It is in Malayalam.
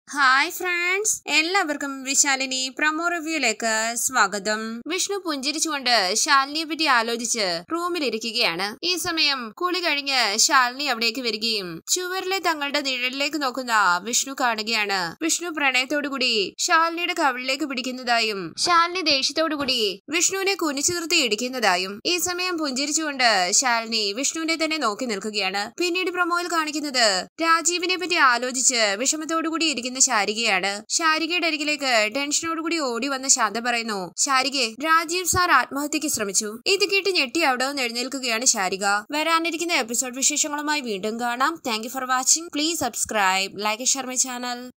ഹായ് ഫ്രണ്ട്സ് എല്ലാവർക്കും വിശാലിനി പ്രൊമോ റിവ്യൂയിലേക്ക് സ്വാഗതം വിഷ്ണു പുഞ്ചിരിച്ചുകൊണ്ട് ശാലിനിയെ പറ്റി ആലോചിച്ച് റൂമിലിരിക്കുകയാണ് ഈ സമയം കുളി കഴിഞ്ഞ് ശാലിനി അവിടേക്ക് വരികയും ചുവരിലെ തങ്ങളുടെ നിഴലിലേക്ക് നോക്കുന്ന വിഷ്ണു കാണുകയാണ് വിഷ്ണു പ്രണയത്തോടുകൂടി ശാലിനിയുടെ കവിളിലേക്ക് പിടിക്കുന്നതായും ശാലിനി ദേഷ്യത്തോടുകൂടി വിഷ്ണുവിനെ കുനിച്ചു നിർത്തി ഇടിക്കുന്നതായും ഈ സമയം പുഞ്ചിരിച്ചുകൊണ്ട് ശാലിനി വിഷ്ണുവിനെ തന്നെ നോക്കി നിൽക്കുകയാണ് പിന്നീട് പ്രൊമോയിൽ കാണിക്കുന്നത് രാജീവിനെ പറ്റി ആലോചിച്ച് വിഷമത്തോടുകൂടി ഇരിക്കുന്ന ശാരികയാണ് ശാരികയുടെ അരികിലേക്ക് ടെൻഷനോടുകൂടി ഓടി വന്ന ശാന്ത പറയുന്നു ശാരികെ രാജീവ് സാർ ആത്മഹത്യക്ക് ശ്രമിച്ചു ഇത് കേട്ട് ഞെട്ടി അവിടെ നിന്ന് എഴുന്നേൽക്കുകയാണ് ശാരിക വരാനിരിക്കുന്ന എപ്പിസോഡ് വിശേഷങ്ങളുമായി വീണ്ടും കാണാം thank for watching please subscribe like Sharmi channel